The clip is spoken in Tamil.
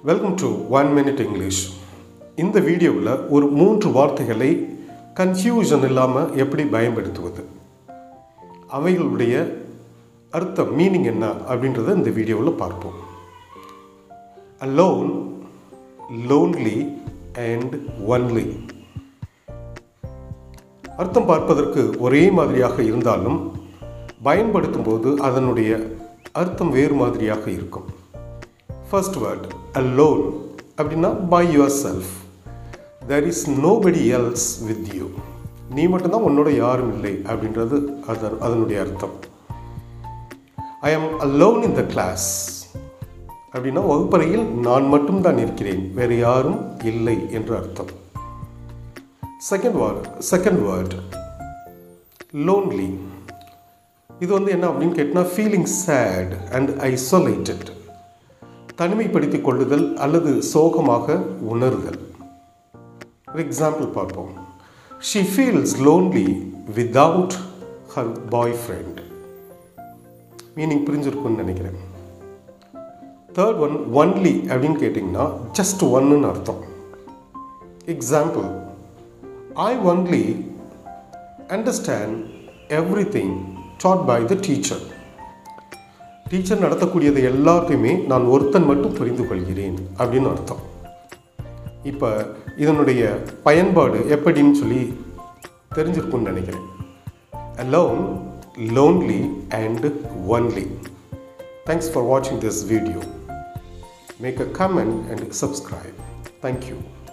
welcome to one minute English இந்த வீடியோவில் ஒரு மூன்று வார்த்தைகளை கன்ஃபியூஷன் இல்லாமல் எப்படி பயன்படுத்துவது அவைகளுடைய அர்த்தம் மீனிங் என்ன அப்படின்றத இந்த வீடியோவில் பார்ப்போம் alone lonely and only அர்த்தம் பார்ப்பதற்கு ஒரே மாதிரியாக இருந்தாலும் பயன்படுத்தும் போது அதனுடைய அர்த்தம் வேறு மாதிரியாக இருக்கும் ஃபர்ஸ்ட் வேர்ட் alone அப்படின்னா by yourself there is nobody else with you நீ மட்டும்தான் உன்னோட யாரும் இல்லை அப்படின்றது அதன் அதனுடைய அர்த்தம் ஐ am alone in the class அப்படின்னா வகுப்பறையில் நான் மட்டும்தான் இருக்கிறேன் வேறு யாரும் இல்லை என்று அர்த்தம் second word second word lonely இது வந்து என்ன அப்படின்னு கேட்டால் ஃபீலிங் சேட் அண்ட் ஐசோலேட்டட் தனிமைப்படுத்திக் கொள்ளுதல் அல்லது சோகமாக உணர்தல் ஒரு எக்ஸாம்பிள் பார்ப்போம் she feels lonely without her boyfriend meaning புரிஞ்சிருக்கும்னு நினைக்கிறேன் தேர்ட் ஒன் ஒன்லி அப்படின்னு கேட்டிங்கன்னா ஜஸ்ட் ஒன்னுன்னு அர்த்தம் example I only understand everything taught by the teacher teacher நடத்தக்கூடியது எல்லாத்தையுமே நான் ஒருத்தன் மட்டும் புரிந்து கொள்கிறேன் அப்படின்னு அர்த்தம் இப்போ இதனுடைய பயன்பாடு எப்படின்னு சொல்லி தெரிஞ்சிருக்கும்னு நினைக்கிறேன் alone lonely and only thanks for watching this video make a comment and subscribe thank you